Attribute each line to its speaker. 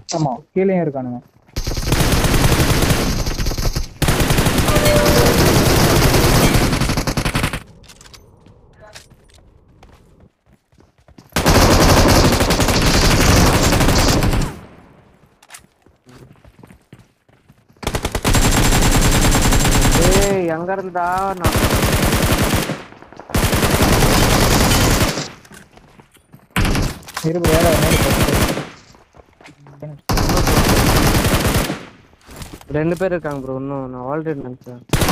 Speaker 1: ஆமா கீழேயும் இருக்கானுங்க
Speaker 2: ஏய் எங்க இருந்தா நான்
Speaker 1: இருபது வேற
Speaker 2: ரெண்டு பேர் இருக்காங்க ப்ரோ இன்னும் நான் ஆல்ரெடி நினைச்சேன்